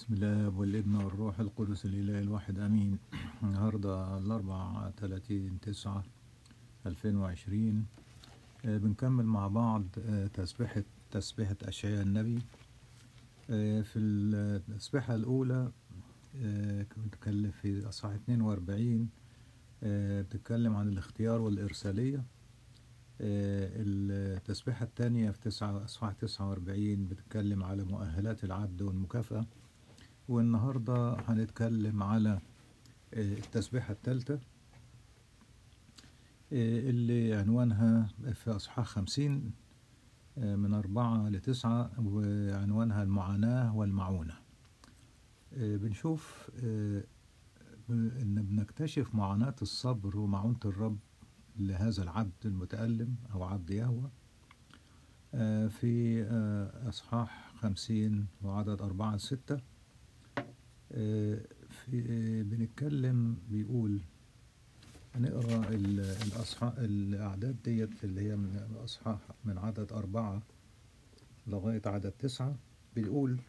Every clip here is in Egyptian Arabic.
بسم الله والابن والروح القدس الإله الواحد أمين النهاردة الأربع تلاتين تسعة ألفين وعشرين بنكمل مع بعض آه، تسبيحة تسبيحة أشعياء النبي آه، في التسبيحة الأولى آه، كنت بتكلم في أصحاح 42 آه، بتتكلم عن الاختيار والإرسالية آه، التسبيحة الثانية في تسعة أصحاح 49 بتتكلم على مؤهلات العبد والمكافأة والنهاردة هنتكلم على آه، التسبيحة الثالثة آه، اللي عنوانها في أصحاح 50 آه، من أربعة لتسعة وعنوانها المعاناة والمعونة آه، بنشوف آه، إن بنكتشف معاناة الصبر ومعونة الرب لهذا العبد المتألم أو عبد يهوه آه، في آه، أصحاح خمسين وعدد أربعة ستة آه، في آه، بنتكلم بيقول هنقرا ال- الأصحاح الأعداد ديت اللي هي من الأصحاح من عدد أربعة لغاية عدد تسعة بيقول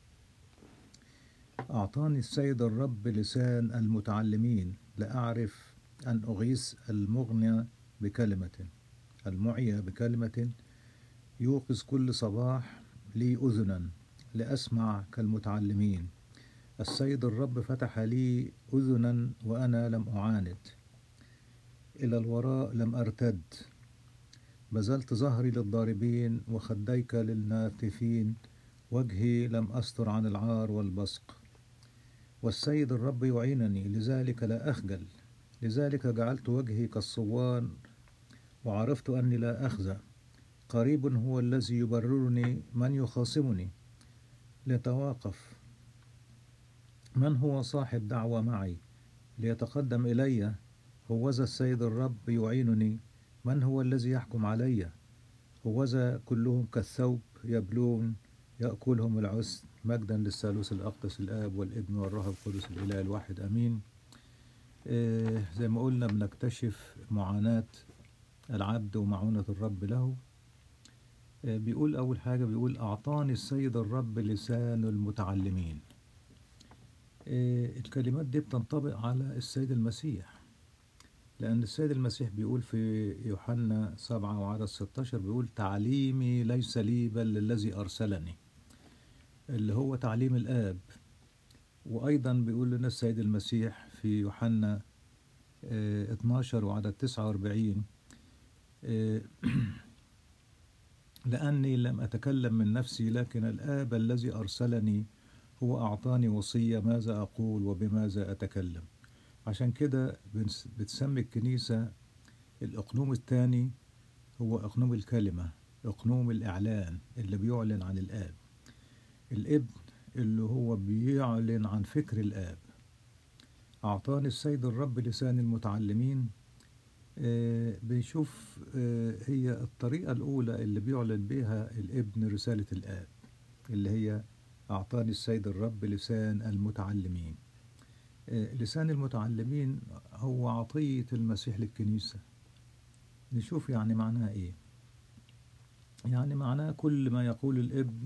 أعطاني السيد الرب لسان المتعلمين لأعرف أن أغيث المغنى بكلمة المعيا بكلمة يوقظ كل صباح لي أذنا لأسمع كالمتعلمين السيد الرب فتح لي أذنا وأنا لم أعاند إلى الوراء لم أرتد بذلت ظهري للضاربين وخديك للناتفين وجهي لم أستر عن العار والبصق والسيد الرب يعينني لذلك لا أخجل لذلك جعلت وجهي كالصوان وعرفت أني لا أخزى قريب هو الذي يبررني من يخاصمني لتواقف من هو صاحب دعوة معي ليتقدم إلي هوذا السيد الرب يعينني من هو الذي يحكم علي هوذا كلهم كالثوب يبلون يأكلهم العسل مجدا للثالوث الأقدس الآب والابن والروح القدس الإله الواحد أمين آه، زي ما قلنا بنكتشف معاناة العبد ومعونة الرب له آه، بيقول أول حاجة بيقول أعطاني السيد الرب لسان المتعلمين آه، الكلمات دي بتنطبق على السيد المسيح لأن السيد المسيح بيقول في يوحنا سبعة وعدد 16 بيقول تعليمي ليس لي بل للذي أرسلني اللي هو تعليم الآب وأيضا بيقول لنا السيد المسيح في يوحنا آه، 12 وعدد 49 آه، لأني لم أتكلم من نفسي لكن الآب الذي أرسلني هو أعطاني وصية ماذا أقول وبماذا أتكلم عشان كده بنس- بتسمي الكنيسة الأقنوم الثاني هو أقنوم الكلمة أقنوم الإعلان اللي بيعلن عن الآب الابن اللي هو بيعلن عن فكر الآب أعطاني السيد الرب لسان المتعلمين آه، بنشوف آه، هي الطريقة الأولى اللي بيعلن بها الابن رسالة الآب اللي هي أعطاني السيد الرب لسان المتعلمين آه، لسان المتعلمين هو عطية المسيح للكنيسة نشوف يعني معناها إيه يعني معناه كل ما يقول الابن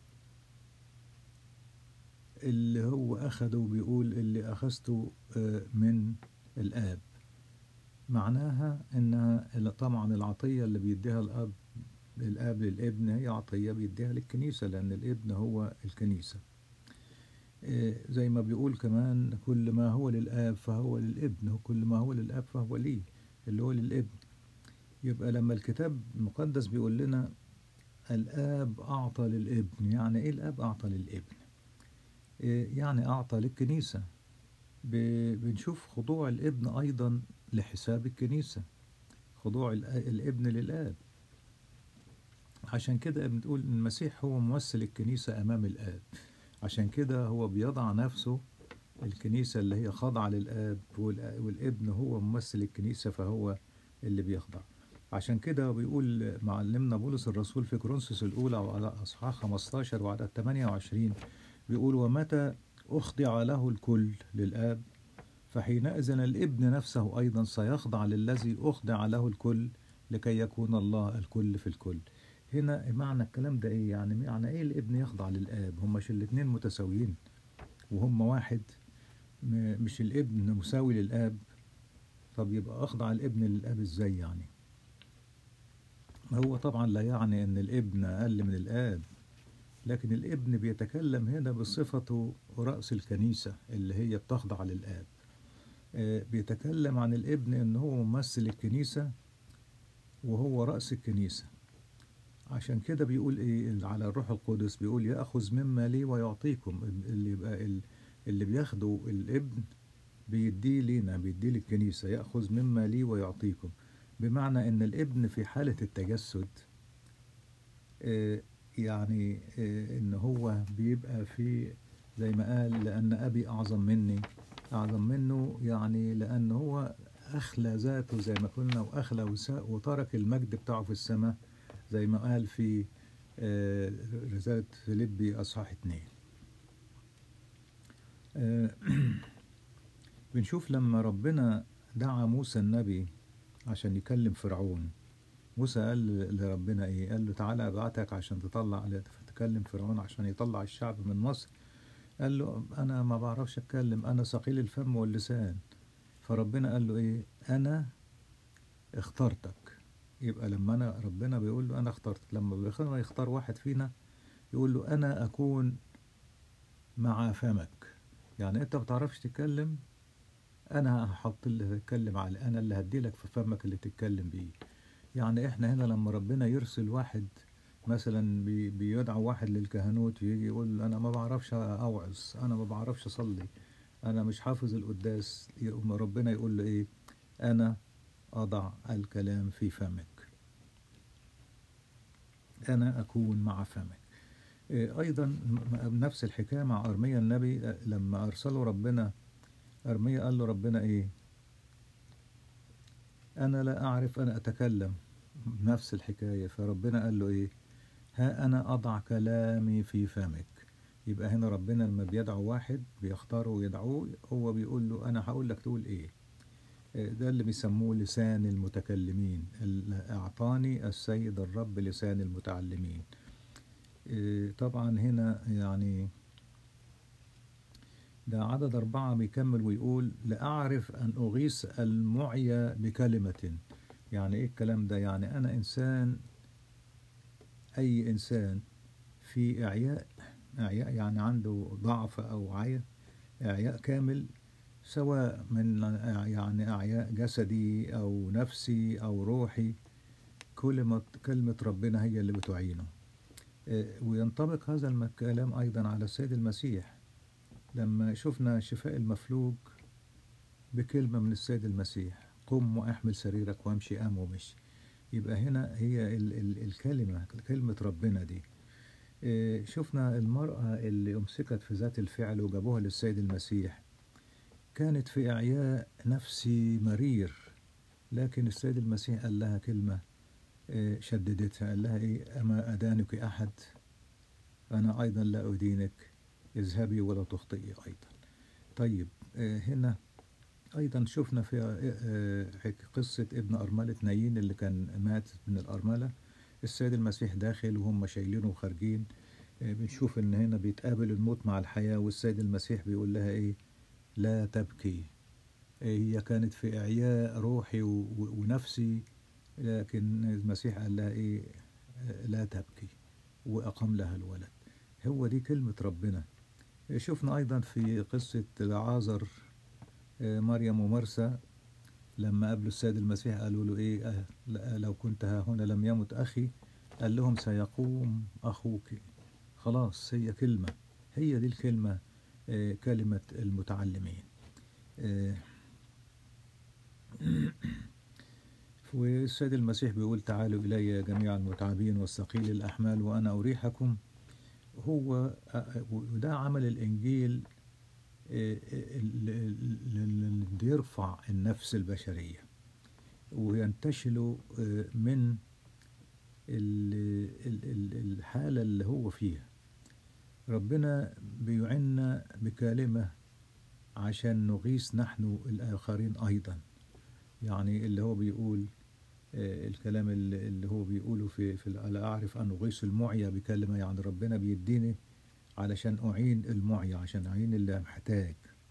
اللي هو أخده بيقول اللي أخذته آه، من الآب معناها إنها اللي طبعا العطية اللي بيديها الأب الآب للابن هي عطية بيديها للكنيسة لأن الابن هو الكنيسة آه، زي ما بيقول كمان كل ما هو للآب فهو للابن وكل ما هو للآب فهو ليه اللي هو للابن يبقى لما الكتاب المقدس بيقول لنا الآب أعطى للابن يعني إيه الآب أعطى للابن إيه يعني أعطى للكنيسة ب- بنشوف خضوع الابن أيضا لحساب الكنيسة خضوع الآ- الابن للآب عشان كده بنقول إن المسيح هو ممثل الكنيسة أمام الآب عشان كده هو بيضع نفسه الكنيسة اللي هي خاضعة للآب والآ- والابن هو ممثل الكنيسة فهو اللي بيخضع عشان كده بيقول معلمنا بولس الرسول في كورنثوس الأولى وعلى أصحاح 15 وعدد 28 بيقول ومتى أخضع له الكل للآب فحينئذ الابن نفسه أيضا سيخضع للذي أخضع له الكل لكي يكون الله الكل في الكل هنا معنى الكلام ده ايه يعني معنى ايه الابن يخضع للاب هما مش الاتنين متساويين وهم واحد م- مش الابن مساوي للاب طب يبقى اخضع الابن للاب ازاي يعني هو طبعا لا يعني ان الابن اقل من الاب لكن الابن بيتكلم هنا بصفته رأس الكنيسة اللي هي بتخضع للآب آه، بيتكلم عن الابن ان هو ممثل الكنيسة وهو رأس الكنيسة عشان كده بيقول ايه على الروح القدس بيقول يأخذ مما لي ويعطيكم اللي يبقى ال- اللي بياخده الابن بيديه لينا بيديه للكنيسة يأخذ مما لي ويعطيكم بمعنى ان الابن في حالة التجسد آه، يعني آه، ان هو بيبقى في زي ما قال لان ابي اعظم مني اعظم منه يعني لان هو اخلى ذاته زي ما قلنا واخلى وسا- وترك المجد بتاعه في السماء زي ما قال في آه، رسالة فيليبي اصحاح اتنين آه، بنشوف لما ربنا دعا موسى النبي عشان يكلم فرعون موسى قال لربنا ايه قال له تعالى ابعتك عشان تطلع تكلم فرعون عشان يطلع الشعب من مصر قال له انا ما بعرفش اتكلم انا ثقيل الفم واللسان فربنا قال له ايه انا اخترتك يبقى لما انا ربنا بيقول له انا اخترتك لما بيختار يختار واحد فينا يقول له انا اكون مع فمك يعني انت ما بتعرفش تتكلم انا هحط اللي تتكلم عليه انا اللي هدي لك في فمك اللي تتكلم بيه يعني احنا هنا لما ربنا يرسل واحد مثلا بي- بيدعو واحد للكهنوت ويجي يقول انا ما بعرفش اوعظ انا ما بعرفش اصلي انا مش حافظ القداس يقوم ربنا يقول له ايه انا اضع الكلام في فمك انا اكون مع فمك إيه، ايضا م- م- نفس الحكايه مع ارميا النبي آه، لما ارسله ربنا ارميا قال له ربنا ايه انا لا اعرف ان اتكلم نفس الحكايه فربنا قال له ايه ها انا اضع كلامي في فمك يبقى هنا ربنا لما بيدعو واحد بيختاره ويدعوه هو بيقول له انا هقول لك تقول ايه آه، ده اللي بيسموه لسان المتكلمين ال- اعطاني السيد الرب لسان المتعلمين آه، طبعا هنا يعني ده عدد أربعة بيكمل ويقول لأعرف أن أغيث المعيا بكلمة يعني إيه الكلام ده يعني أنا إنسان أي إنسان في إعياء إعياء يعني عنده ضعف أو عيا إعياء كامل سواء من يعني إعياء جسدي أو نفسي أو روحي كلمة كلمة ربنا هي اللي بتعينه آه، وينطبق هذا الكلام أيضا على السيد المسيح لما شفنا شفاء المفلوج بكلمة من السيد المسيح قم واحمل سريرك وامشي قام ومشي يبقى هنا هي ال ال الكلمة كلمة ربنا دي إيه، شفنا المرأة اللي أمسكت في ذات الفعل وجابوها للسيد المسيح كانت في إعياء نفسي مرير لكن السيد المسيح قال لها كلمة إيه، شددتها قال لها إيه أما أدانك أحد أنا أيضا لا أدينك اذهبي ولا تخطئي أيضا طيب آه، هنا أيضا شفنا في آه، آه، قصة ابن أرملة نايين اللي كان مات من الأرملة السيد المسيح داخل وهم شايلينه وخارجين آه، بنشوف إن هنا بيتقابل الموت مع الحياة والسيد المسيح بيقول لها إيه لا تبكي آه، هي كانت في إعياء روحي و- و- ونفسي لكن المسيح قال لها إيه آه، لا تبكي وأقام لها الولد هو دي كلمة ربنا شفنا أيضا في قصة لعازر آه، مريم ومرسى لما قابلوا السيد المسيح قالوا له إيه آه، لا- لو كنت ها هنا لم يمت أخي قال لهم سيقوم أخوك خلاص هي كلمة هي دي الكلمة آه، كلمة المتعلمين آه، والسيد المسيح بيقول تعالوا إلي جميع المتعبين والثقيل الأحمال وأنا أريحكم هو وده عمل الإنجيل آه، اللي اللي بيرفع النفس البشرية وينتشلوا آه، من ال- ال- ال- الحالة اللي هو فيها ربنا بيعنا بكلمة عشان نغيث نحن الآخرين أيضا يعني اللي هو بيقول آه، الكلام اللي اللي هو بيقوله في في ال- ألا أعرف أن أغيث المعيا بكلمة يعني ربنا بيديني علشان أعين المعي عشان أعين اللي محتاج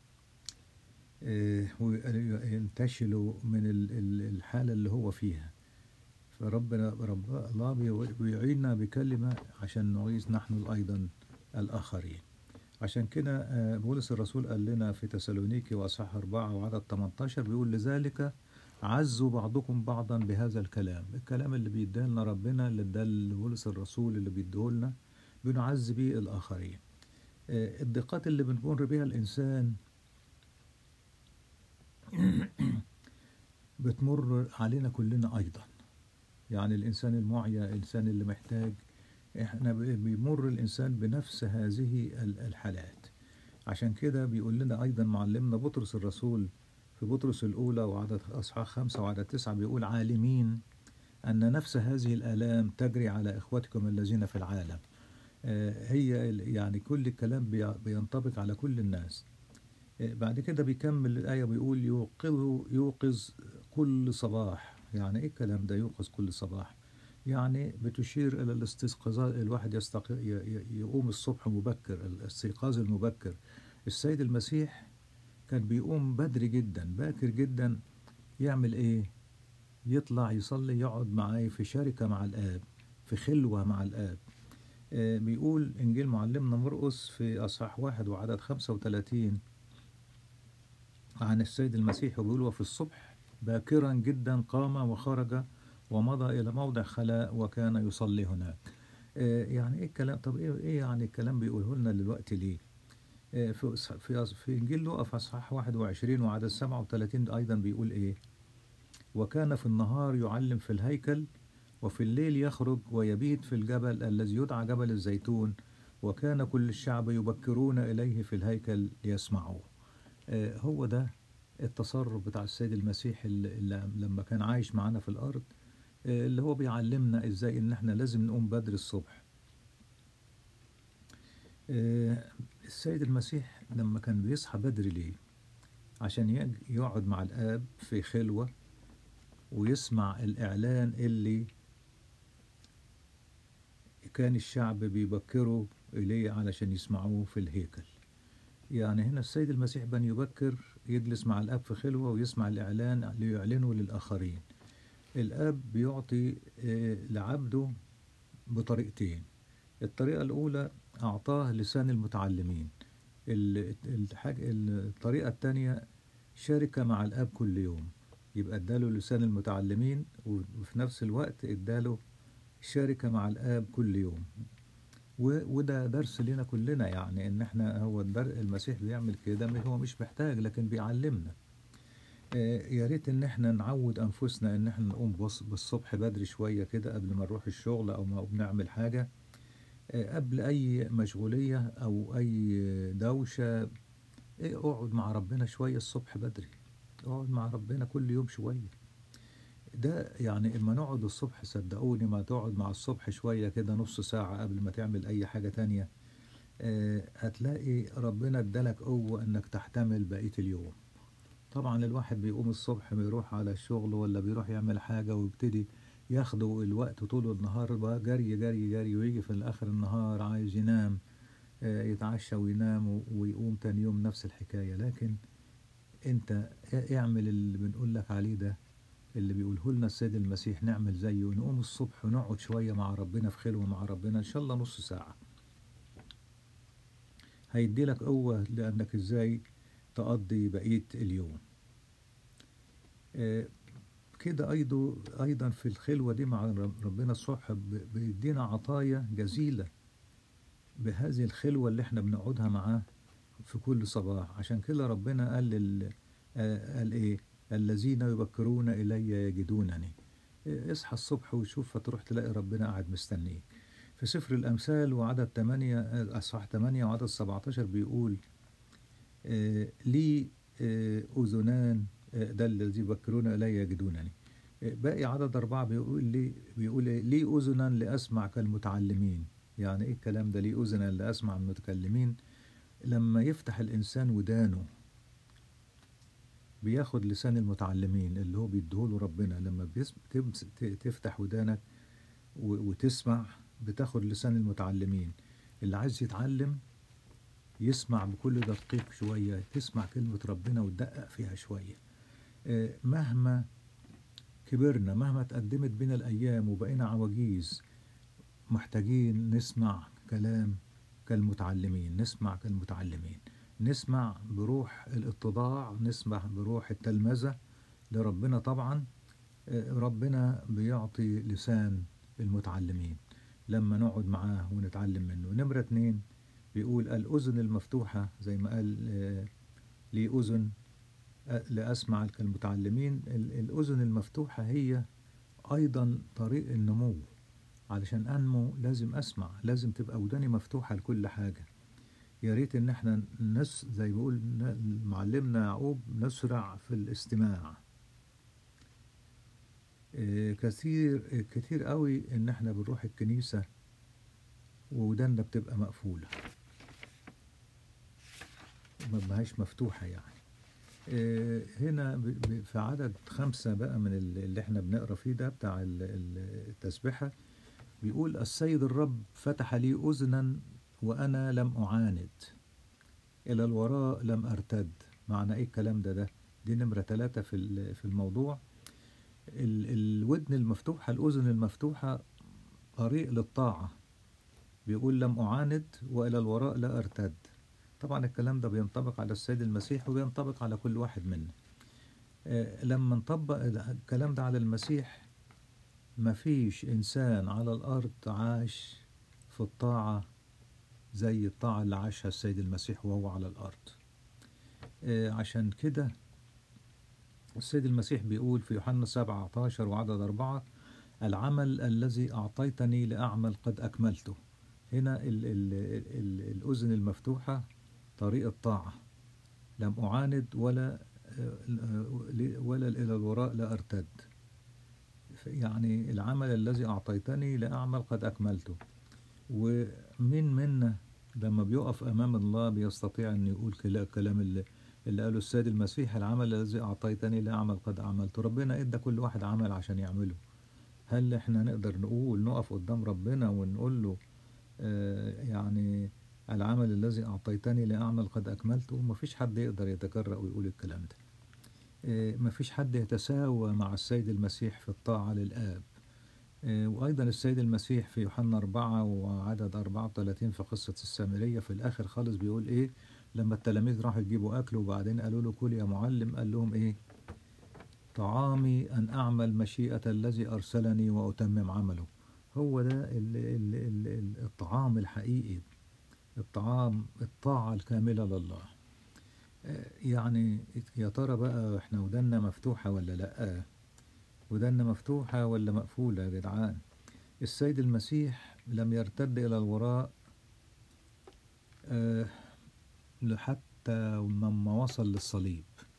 آه، وينتشلوا من ال- ال- الحالة اللي هو فيها فربنا رب الله بي- بيعيننا بكلمة عشان نعيذ نحن أيضا الآخرين عشان كده آه، بولس الرسول قال لنا في تسالونيكي وأصحاح أربعة وعدد 18 بيقول لذلك عزوا بعضكم بعضا بهذا الكلام الكلام اللي بيديه لنا ربنا اللي اداه لبولس الرسول اللي بيديه لنا بنعز بيه الآخرين آه، الضيقات اللي بنمر بيها الإنسان بتمر علينا كلنا أيضا يعني الإنسان المعيا الإنسان اللي محتاج إحنا ب- بيمر الإنسان بنفس هذه ال- الحالات عشان كده بيقول لنا أيضا معلمنا بطرس الرسول في بطرس الأولى وعدد أصحاح خمسة وعدد تسعة بيقول عالمين أن نفس هذه الآلام تجري على إخوتكم الذين في العالم آه، هي ال- يعني كل الكلام بي- بينطبق على كل الناس آه، بعد كده بيكمل الآية بيقول يوقظ يوقظ كل صباح يعني إيه الكلام ده يوقظ كل صباح يعني بتشير إلى الاستيقاظ الواحد يستق... ي- ي- يقوم الصبح مبكر الاستيقاظ المبكر السيد المسيح كان بيقوم بدري جدا باكر جدا يعمل إيه يطلع يصلي يقعد معاي في شركة مع الآب في خلوة مع الآب آه، بيقول إنجيل معلمنا مرقس في أصحاح واحد وعدد 35 عن السيد المسيح وبيقول وفي الصبح باكرا جدا قام وخرج ومضى إلى موضع خلاء وكان يصلي هناك آه، يعني إيه الكلام طب إيه, إيه يعني الكلام بيقوله لنا دلوقتي ليه آه، في أص- في أص- في إنجيل لوقا في أصحاح 21 وعدد 37 أيضا بيقول إيه وكان في النهار يعلم في الهيكل وفي الليل يخرج ويبيت في الجبل الذي يدعى جبل الزيتون وكان كل الشعب يبكرون إليه في الهيكل ليسمعوه آه، هو ده التصرف بتاع السيد المسيح اللي اللي لما كان عايش معانا في الأرض آه، اللي هو بيعلمنا إزاي إن إحنا لازم نقوم بدري الصبح آه، السيد المسيح لما كان بيصحى بدري ليه عشان يج- يقعد مع الآب في خلوة ويسمع الإعلان اللي كان الشعب بيبكروا إليه علشان يسمعوه في الهيكل يعني هنا السيد المسيح بن يبكر يجلس مع الآب في خلوة ويسمع الإعلان ليعلنه للآخرين الآب بيعطي آه، لعبده بطريقتين الطريقة الأولى أعطاه لسان المتعلمين ال- الحاجة الطريقة الثانية شارك مع الآب كل يوم يبقى اداله لسان المتعلمين وفي نفس الوقت اداله شارك مع الآب كل يوم و- وده درس لنا كلنا يعني ان احنا هو الدر المسيح بيعمل كده م- هو مش محتاج لكن بيعلمنا آه، يا ريت ان احنا نعود انفسنا ان احنا نقوم بص- بالصبح بدري شوية كده قبل ما نروح الشغل او ما بنعمل حاجة آه، قبل اي مشغولية او اي دوشة إيه، اقعد مع ربنا شوية الصبح بدري اقعد مع ربنا كل يوم شوية ده يعني اما نقعد الصبح صدقوني ما تقعد مع الصبح شوية كده نص ساعة قبل ما تعمل اي حاجة تانية آه، هتلاقي ربنا ادالك قوة انك تحتمل بقية اليوم طبعا الواحد بيقوم الصبح بيروح على الشغل ولا بيروح يعمل حاجة ويبتدي ياخده الوقت طول النهار بقى جري جري جري ويجي في الاخر النهار عايز ينام آه، يتعشى وينام و- ويقوم تاني يوم نفس الحكاية لكن انت اعمل اللي بنقول لك عليه ده اللي بيقوله لنا السيد المسيح نعمل زيه نقوم الصبح ونقعد شوية مع ربنا في خلوة مع ربنا إن شاء الله نص ساعة هيدي لك قوة لأنك إزاي تقضي بقية اليوم آه، كده أيضا أيضا في الخلوة دي مع رب- ربنا الصبح ب- بيدينا عطايا جزيلة بهذه الخلوة اللي احنا بنقعدها معاه في كل صباح عشان كده ربنا قال لل... آه، قال ايه الذين يبكرون إلي يجدونني إيه، اصحى الصبح وشوف فتروح تلاقي ربنا قاعد مستنيك في سفر الأمثال وعدد 8 آه، أصحاح 8 وعدد 17 بيقول آه، لي آه، أذنان آه، ده الذي يبكرون إلي يجدونني آه، باقي عدد أربعة بيقول لي بيقول إيه؟ لي أذنا لأسمع كالمتعلمين يعني إيه الكلام ده لي أذنا لأسمع المتكلمين لما يفتح الإنسان ودانه بياخد لسان المتعلمين اللي هو بيديهوله ربنا لما بيسم... تمس... ت- تفتح ودانك و... وتسمع بتاخد لسان المتعلمين اللي عايز يتعلم يسمع بكل تدقيق شوية تسمع كلمة ربنا وتدقق فيها شوية آه، مهما كبرنا مهما تقدمت بنا الأيام وبقينا عواجيز محتاجين نسمع كلام كالمتعلمين نسمع كالمتعلمين نسمع بروح الاتضاع نسمع بروح التلمذة لربنا طبعا آه، ربنا بيعطي لسان المتعلمين لما نقعد معاه ونتعلم منه نمرة اتنين بيقول الأذن المفتوحة زي ما قال آه، لي أذن آه، لأسمع كالمتعلمين ال- الأذن المفتوحة هي أيضا طريق النمو علشان أنمو لازم أسمع لازم تبقى وداني مفتوحة لكل حاجة يا ريت إن احنا نس زي بيقول ن- معلمنا يعقوب نسرع في الاستماع آه، كثير آه، كتير قوي إن احنا بنروح الكنيسة ووداننا بتبقى مقفولة ما بقاش مفتوحة يعني آه، هنا ب- ب- في عدد خمسة بقى من ال- اللي احنا بنقرا فيه ده بتاع ال- ال- التسبحة بيقول السيد الرب فتح لي أذنا وأنا لم أعاند إلى الوراء لم أرتد معنى إيه الكلام ده ده دي نمرة ثلاثة في ال- في الموضوع ال- الودن المفتوحة الأذن المفتوحة طريق للطاعة بيقول لم أعاند وإلى الوراء لا أرتد طبعا الكلام ده بينطبق على السيد المسيح وبينطبق على كل واحد منا آه، لما نطبق الكلام ده على المسيح مفيش إنسان على الأرض عاش في الطاعة زي الطاعة اللي عاشها السيد المسيح وهو على الأرض آه، عشان كده السيد المسيح بيقول في يوحنا 17 وعدد أربعة العمل الذي أعطيتني لأعمل قد أكملته هنا ال ال ال الأذن المفتوحة طريق الطاعة لم أعاند ولا ولا إلى الوراء لا أرتد يعني العمل الذي أعطيتني لأعمل قد أكملته ومين منا لما بيقف أمام الله بيستطيع أن يقول كلا- كلام اللي, اللي قاله السيد المسيح العمل الذي أعطيتني لأعمل قد أعملته ربنا إدى كل واحد عمل عشان يعمله هل إحنا نقدر نقول نقف قدام ربنا ونقول له آه، يعني العمل الذي أعطيتني لأعمل قد أكملته مفيش حد يقدر يتجرأ ويقول الكلام ده آه، مفيش حد يتساوى مع السيد المسيح في الطاعة للآب آه، وأيضا السيد المسيح في يوحنا أربعة وعدد أربعة وثلاثين في قصة السامرية في الآخر خالص بيقول إيه لما التلاميذ راحوا يجيبوا أكل وبعدين قالوا له كل يا معلم قال لهم إيه طعامي أن أعمل مشيئة الذي أرسلني وأتمم عمله هو ده ال ال ال ال الطعام الحقيقي الطعام الطاعة الكاملة لله آه، يعني يا ترى بقى احنا ودنا مفتوحة ولا لأ ودنا مفتوحة ولا مقفولة يا جدعان السيد المسيح لم يرتد إلى الوراء آه، لحتى لما وصل للصليب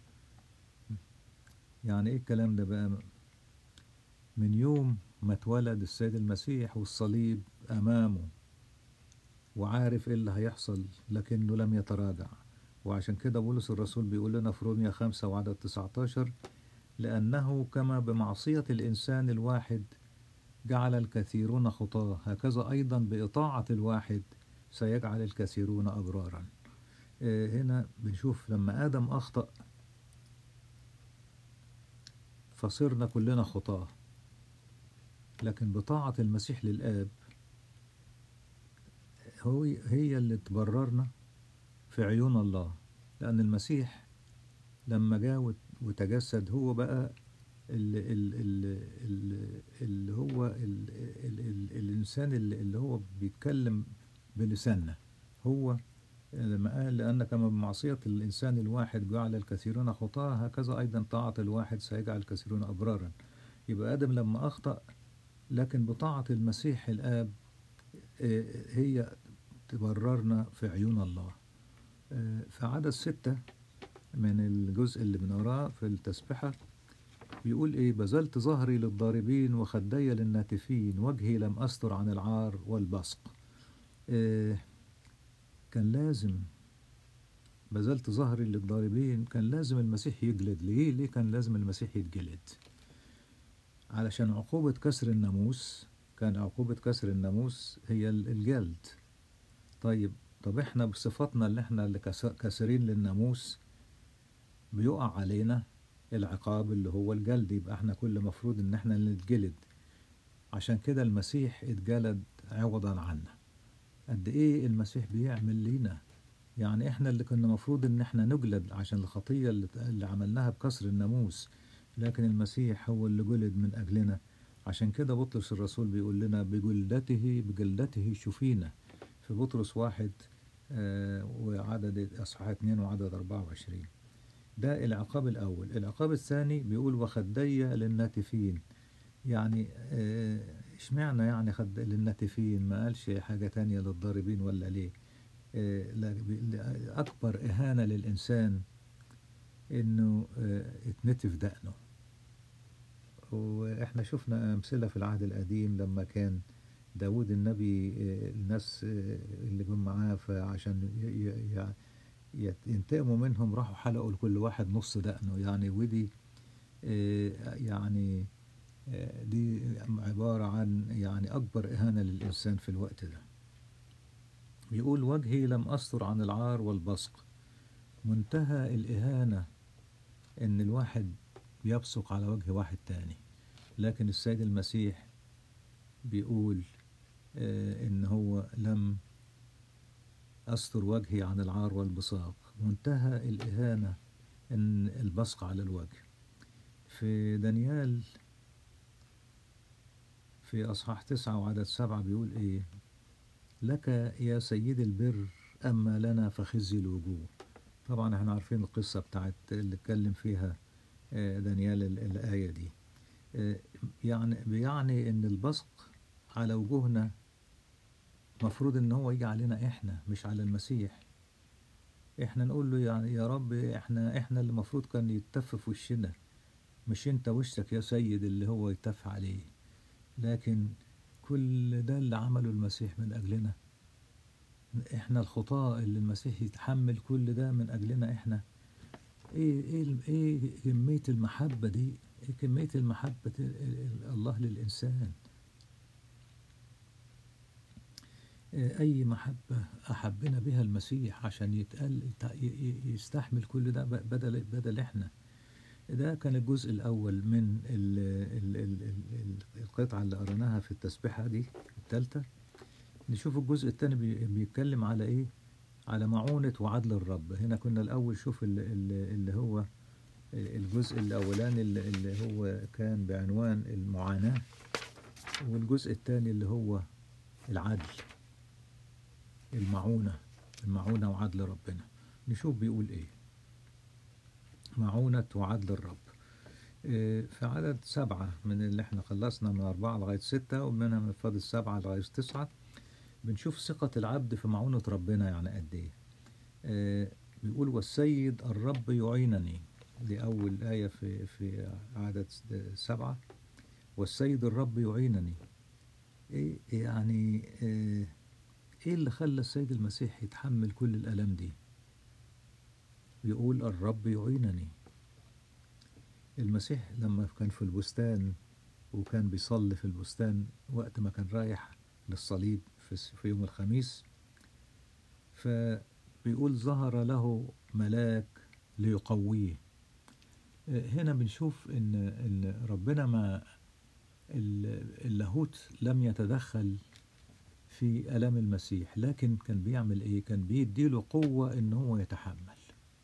يعني ايه الكلام ده بقى من يوم ما اتولد السيد المسيح والصليب أمامه وعارف ايه اللي هيحصل لكنه لم يتراجع وعشان كده بولس الرسول بيقول لنا في روميا خمسة وعدد 19 لأنه كما بمعصية الإنسان الواحد جعل الكثيرون خطاة هكذا أيضا بإطاعة الواحد سيجعل الكثيرون أبرارا آه، هنا بنشوف لما آدم أخطأ فصرنا كلنا خطاة لكن بطاعة المسيح للآب هو هي اللي تبررنا في عيون الله لأن المسيح لما جاء وت- وتجسد هو بقى ال ال ال ال اللي هو ال ال ال الإنسان اللي اللي هو بيتكلم بلساننا هو لما قال لأن كما بمعصية الإنسان الواحد جعل الكثيرون خطاة هكذا أيضا طاعة الواحد سيجعل الكثيرون أبرارا يبقى آدم لما أخطأ لكن بطاعة المسيح الآب آه، هي تبررنا في عيون الله آه، في عدد ستة من الجزء اللي بنقراه في التسبحة بيقول إيه بذلت ظهري للضاربين وخدي للناتفين وجهي لم أستر عن العار والبصق آه، كان لازم بذلت ظهري للضاربين كان لازم المسيح يجلد ليه ليه كان لازم المسيح يتجلد علشان عقوبة كسر الناموس كان عقوبة كسر الناموس هي ال- الجلد طيب طب احنا بصفتنا اللي احنا اللي كس- كاسرين للناموس بيقع علينا العقاب اللي هو الجلد يبقى احنا كل مفروض ان احنا اللي نتجلد عشان كده المسيح اتجلد عوضا عنا قد ايه المسيح بيعمل لينا يعني احنا اللي كنا مفروض ان احنا نجلد عشان الخطية اللي, اللي عملناها بكسر الناموس لكن المسيح هو اللي جلد من اجلنا عشان كده بطرس الرسول بيقول لنا بجلدته بجلدته شفينا في بطرس واحد آه وعدد اصحاح 2 وعدد 24 ده العقاب الاول العقاب الثاني بيقول وخدي للناتفين يعني آه، اشمعنى يعني خد للناتفين ما قالش حاجة تانية للضاربين ولا ليه آه، لا- ب- لا- أكبر إهانة للإنسان إنه آه، اتنتف دقنه وإحنا شفنا أمثلة في العهد القديم لما كان داود النبي آه، الناس آه، اللي جم معاه فعشان ي- ي- ي- يت- ينتقموا منهم راحوا حلقوا لكل واحد نص دقنه يعني ودي آه، يعني آه، دي عبارة عن يعني أكبر إهانة للإنسان في الوقت ده بيقول وجهي لم أستر عن العار والبصق منتهى الإهانة إن الواحد بيبصق على وجه واحد تاني لكن السيد المسيح بيقول آه، إن هو لم أستر وجهي عن العار والبصاق منتهى الإهانة إن البصق على الوجه في دانيال في أصحاح تسعة وعدد سبعة بيقول إيه لك يا سيد البر أما لنا فخزي الوجوه طبعا احنا عارفين القصة بتاعت اللي اتكلم فيها آه، دانيال ال- الآية دي آه، يعني بيعني إن البصق على وجوهنا مفروض إن هو يجي علينا إحنا مش على المسيح إحنا نقول له يعني يا رب إحنا إحنا اللي المفروض كان يتف في وشنا مش أنت وشك يا سيد اللي هو يتف عليه لكن كل ده اللي عمله المسيح من أجلنا احنا الخطاة اللي المسيح يتحمل كل ده من أجلنا احنا ايه ايه ايه كمية المحبة دي ايه كمية المحبة ال- ال- الله للإنسان إيه أي محبة أحبنا بها المسيح عشان يتقل يت- ي- ي- يستحمل كل ده ب- بدل بدل احنا ده كان الجزء الأول من ال ال ال ال ال القطعة اللي قريناها في التسبيحة دي التالتة نشوف الجزء الثاني بيتكلم على ايه على معونة وعدل الرب هنا كنا الأول شوف ال- ال- اللي هو الجزء الأولاني اللي اللي هو كان بعنوان المعاناة والجزء الثاني اللي هو العدل المعونة المعونة وعدل ربنا نشوف بيقول ايه معونة وعدل الرب إيه، في عدد سبعة من اللي احنا خلصنا من أربعة لغاية ستة ومنها من فاضل سبعة لغاية تسعة بنشوف ثقة العبد في معونة ربنا يعني قد ايه آه، بيقول والسيد الرب يعينني دي أول آية في في عدد سبعة والسيد الرب يعينني إيه يعني آه، إيه اللي خلى السيد المسيح يتحمل كل الآلام دي يقول الرب يعينني المسيح لما كان في البستان وكان بيصلي في البستان وقت ما كان رايح للصليب في في يوم الخميس فبيقول ظهر له ملاك ليقويه هنا بنشوف ان ان ربنا ما ال- اللاهوت لم يتدخل في الام المسيح لكن كان بيعمل ايه كان بيديله قوه ان هو يتحمل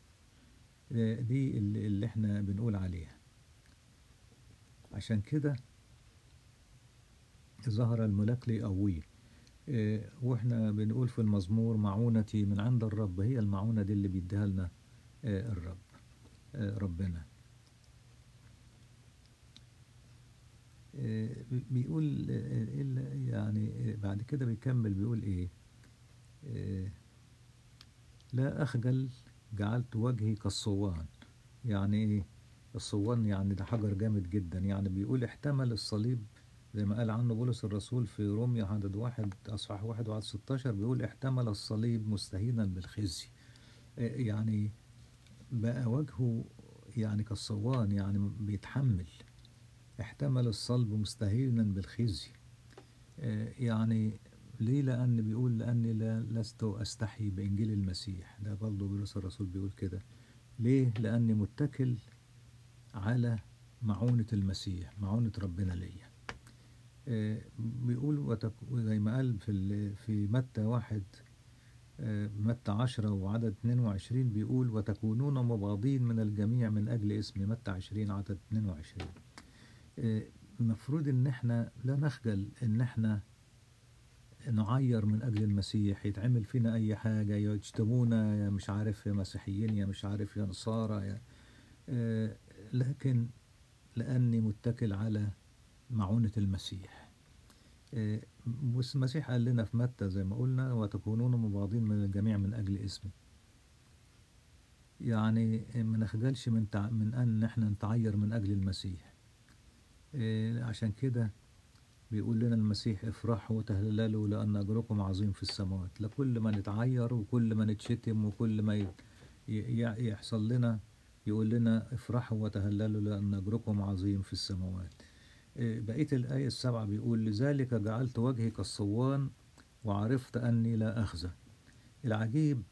دي اللي اللي احنا بنقول عليها عشان كده ظهر الملاك ليقويه إيه، واحنا بنقول في المزمور معونتي من عند الرب هي المعونة دي اللي بيديها لنا آه، الرب آه، ربنا آه، بيقول آه، إلا- يعني آه، بعد كده بيكمل بيقول ايه آه، لا أخجل جعلت وجهي كالصوان يعني ايه الصوان يعني ده حجر جامد جدا يعني بيقول احتمل الصليب زي ما قال عنه بولس الرسول في روميا عدد واحد أصحاح واحد وعدد 16 بيقول احتمل الصليب مستهينا بالخزي إيه يعني بقى وجهه يعني كالصوان يعني بيتحمل احتمل الصلب مستهينا بالخزي إيه يعني ليه لأن بيقول لأني لا لست أستحي بإنجيل المسيح ده برضه بولس الرسول بيقول كده ليه لأني متكل على معونة المسيح معونة ربنا ليا آه، بيقول وتك- زي ما قال في ال- في متى واحد آه، متى عشرة وعدد 22 بيقول وتكونون مبغضين من الجميع من أجل اسمي متى 20 عدد 22 آه، المفروض إن احنا لا نخجل إن احنا نعير من أجل المسيح يتعمل فينا أي حاجة يشتمونا يا مش عارف يا مسيحيين يا مش عارف يا نصارى يا آه، لكن لأني متكل على معونة المسيح آه، بس المسيح قال لنا في متى زي ما قلنا وتكونون مبغضين من الجميع من أجل اسمي يعني ما نخجلش من تع... من أن احنا نتعير من أجل المسيح آه، عشان كده بيقول لنا المسيح افرحوا وتهللوا لأن أجركم عظيم في السماوات لكل ما نتعير وكل ما نتشتم وكل ما ي... ي... يحصل لنا يقول لنا افرحوا وتهللوا لأن أجركم عظيم في السماوات إيه، بقية الآية السبعة بيقول لذلك جعلت وجهي كالصوان وعرفت أني لا أخزى العجيب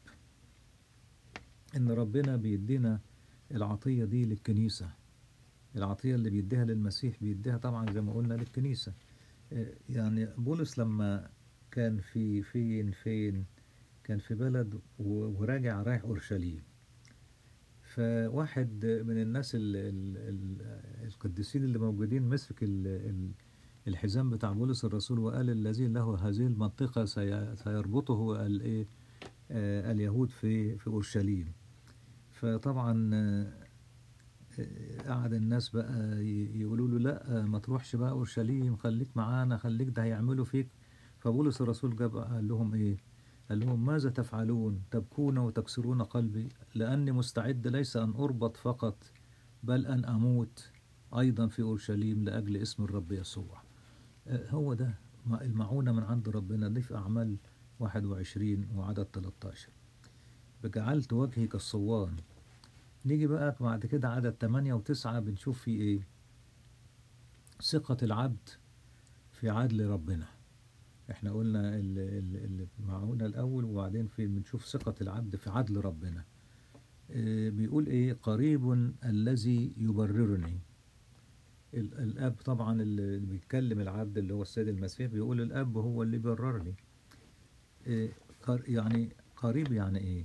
إن ربنا بيدينا العطية دي للكنيسة العطية اللي بيديها للمسيح بيديها طبعا زي ما قلنا للكنيسة إيه، يعني بولس لما كان في فين فين كان في بلد و- وراجع رايح أورشليم فواحد من الناس ال ال ال القديسين اللي موجودين مسك ال ال الحزام بتاع بولس الرسول وقال الذي له هذه المنطقة سي- سيربطه الايه آه، اليهود في في أورشليم فطبعا آه، آه، قعد الناس بقى ي- يقولوا له لا آه، ما تروحش بقى أورشليم خليك معانا خليك ده هيعملوا فيك فبولس الرسول جاب قال لهم ايه قال لهم ماذا تفعلون تبكون وتكسرون قلبي لأني مستعد ليس أن أربط فقط بل أن أموت أيضا في أورشليم لأجل اسم الرب يسوع آه، هو ده ما- المعونة من عند ربنا دي في أعمال 21 وعدد 13 بجعلت وجهي كالصوان نيجي بقى بعد كده عدد 8 و9 بنشوف فيه إيه ثقة العبد في عدل ربنا احنا قلنا ال- ال- المعونة الأول وبعدين في بنشوف ثقة العبد في عدل ربنا آه، بيقول ايه قريب الذي يبررني ال- الاب طبعا اللي بيتكلم العبد اللي هو السيد المسيح بيقول الاب هو اللي بيبررني آه، قر- يعني قريب يعني ايه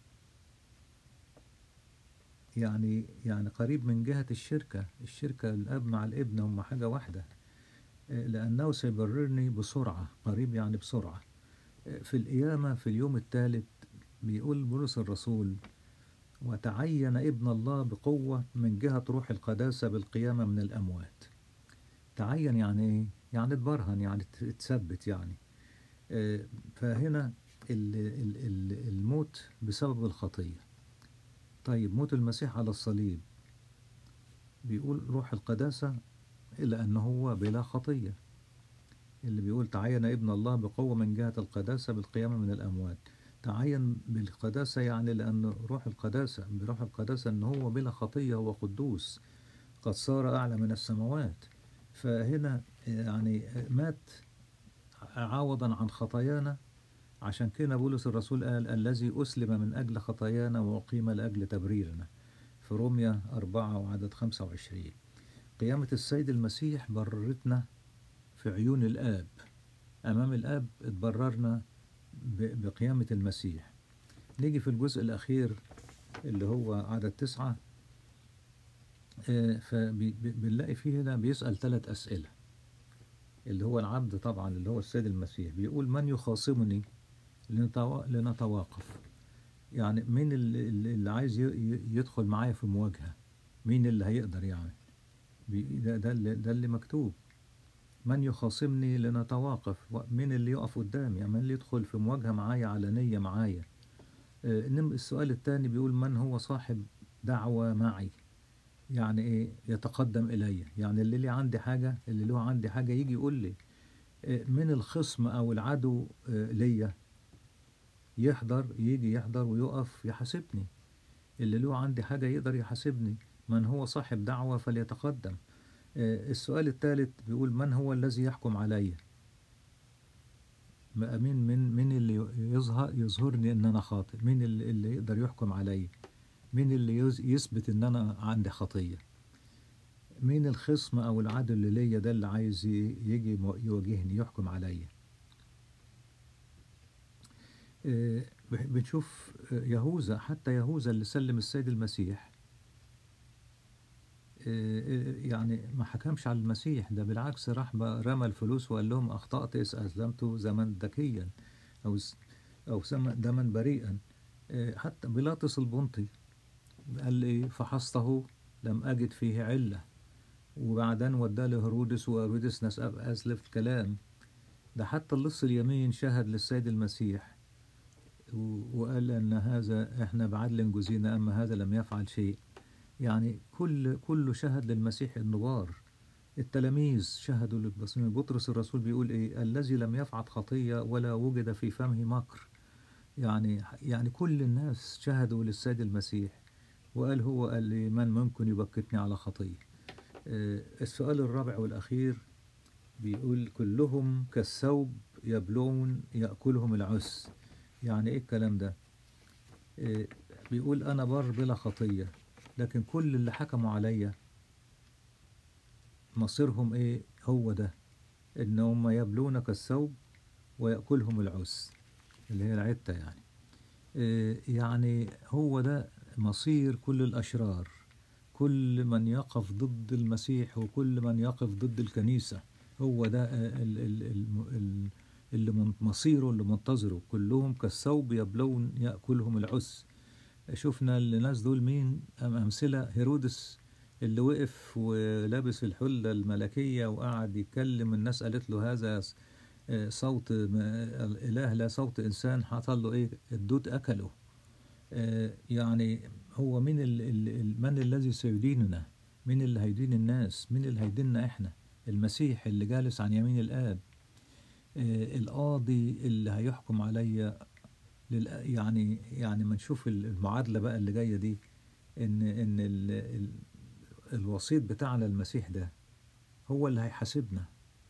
يعني يعني قريب من جهة الشركة الشركة الاب مع الابن هم حاجة واحدة آه، لأنه سيبررني بسرعة قريب يعني بسرعة آه، في القيامة في اليوم الثالث بيقول بولس الرسول وتعين ابن الله بقوة من جهة روح القداسة بالقيامة من الأموات تعين يعني إيه؟ يعني اتبرهن يعني ات- اتثبت يعني آه، فهنا ال- ال- ال- الموت بسبب الخطية طيب موت المسيح على الصليب بيقول روح القداسة إلا أنه هو بلا خطية اللي بيقول تعين ابن الله بقوة من جهة القداسة بالقيامة من الأموات تعين بالقداسة يعني لأن روح القداسة بروح القداسة أنه هو بلا خطية هو قدوس قد صار أعلى من السماوات فهنا يعني مات عوضا عن خطايانا عشان كده بولس الرسول قال الذي أسلم من أجل خطايانا وأقيم لأجل تبريرنا في روميا أربعة وعدد خمسة وعشرين قيامة السيد المسيح بررتنا في عيون الآب أمام الآب اتبررنا ب- بقيامة المسيح نيجي في الجزء الأخير اللي هو عدد تسعة فبنلاقي فيه هنا بيسأل ثلاث أسئلة اللي هو العبد طبعا اللي هو السيد المسيح بيقول من يخاصمني لنتوا- لنتواقف يعني مين اللي, اللي عايز ي- ي- يدخل معايا في مواجهة مين اللي هيقدر يعني بي- ده, ده, اللي, ده اللي مكتوب من يخاصمني لنتواقف و- مين اللي يقف قدامي يعني من اللي يدخل في مواجهة معايا علنية معايا آه، إنما السؤال الثاني بيقول من هو صاحب دعوة معي يعني ايه يتقدم الي يعني اللي لي عندي حاجة اللي له عندي حاجة يجي يقول لي آه، من الخصم او العدو آه، ليا يحضر يجي يحضر ويقف يحاسبني اللي له عندي حاجة يقدر يحاسبني من هو صاحب دعوة فليتقدم آه، السؤال الثالث بيقول من هو الذي يحكم علي بقى مين من مين اللي يظهر يظهرني ان انا خاطئ مين اللي, اللي يقدر يحكم عليا مين اللي يز- يثبت ان انا عندي خطيه مين الخصم او العدو اللي ليا ده اللي عايز ي- يجي مو- يواجهني يحكم عليا آه، ب- بنشوف آه، يهوذا حتى يهوذا اللي سلم السيد المسيح آه، آه، يعني ما حكمش على المسيح ده بالعكس راح بقى رمى الفلوس وقال لهم أخطأت إذ أسلمت زمن ذكيا أو س- أو زمن دما بريئا آه، حتى بيلاطس البنطي قال لي فحصته لم أجد فيه علة وبعدين وداه لهرودس وهرودس ناس أسلف كلام ده حتى اللص اليمين شهد للسيد المسيح و- وقال أن هذا إحنا بعدل جزينا أما هذا لم يفعل شيء يعني كل كله شهد للمسيح النبار التلاميذ شهدوا للبصير بطرس الرسول بيقول ايه الذي لم يفعل خطية ولا وجد في فمه مكر يعني يعني كل الناس شهدوا للسيد المسيح وقال هو قال لي من ممكن يبكتني على خطية آه، السؤال الرابع والأخير بيقول كلهم كالثوب يبلون يأكلهم العس يعني ايه الكلام ده آه، بيقول أنا بر بلا خطية لكن كل اللي حكموا عليا مصيرهم ايه هو ده ان هم يبلون كالثوب ويأكلهم العس اللي هي العتة يعني إيه يعني هو ده مصير كل الأشرار كل من يقف ضد المسيح وكل من يقف ضد الكنيسة هو ده آه، ال- ال- الم- ال- اللي من- مصيره اللي منتظره كلهم كالثوب يبلون يأكلهم العس شفنا الناس دول مين أم- أمثلة هيرودس اللي وقف ولابس الحلة الملكية وقعد يتكلم الناس قالت له هذا س- آه، صوت ما- الإله لا صوت إنسان حصل له إيه الدود أكله آه، يعني هو مين ال ال ال- من الذي سيديننا مين اللي هيدين الناس مين اللي هيديننا إحنا المسيح اللي جالس عن يمين الآب آه، القاضي اللي هيحكم عليا لل يعني يعني ما نشوف ال- المعادلة بقى اللي جاية دي إن إن ال ال الوسيط بتاعنا المسيح ده هو اللي هيحاسبنا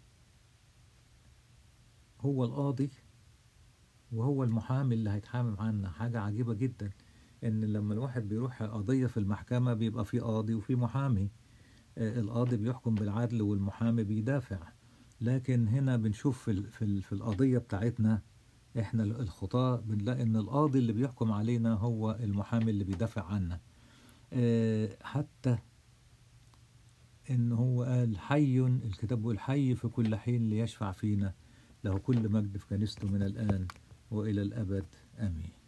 هو القاضي وهو المحامي اللي هيتحامي عنا حاجة عجيبة جدا إن لما الواحد بيروح قضية في المحكمة بيبقى في قاضي وفي محامي آه، القاضي بيحكم بالعدل والمحامي بيدافع لكن هنا بنشوف في ال- في ال- في القضية بتاعتنا احنا الخطاة بنلاقي ان القاضي اللي بيحكم علينا هو المحامي اللي بيدافع عنا آه، حتى ان هو قال حي الكتاب بيقول حي في كل حين ليشفع فينا له كل مجد في كنيسته من الآن وإلى الأبد آمين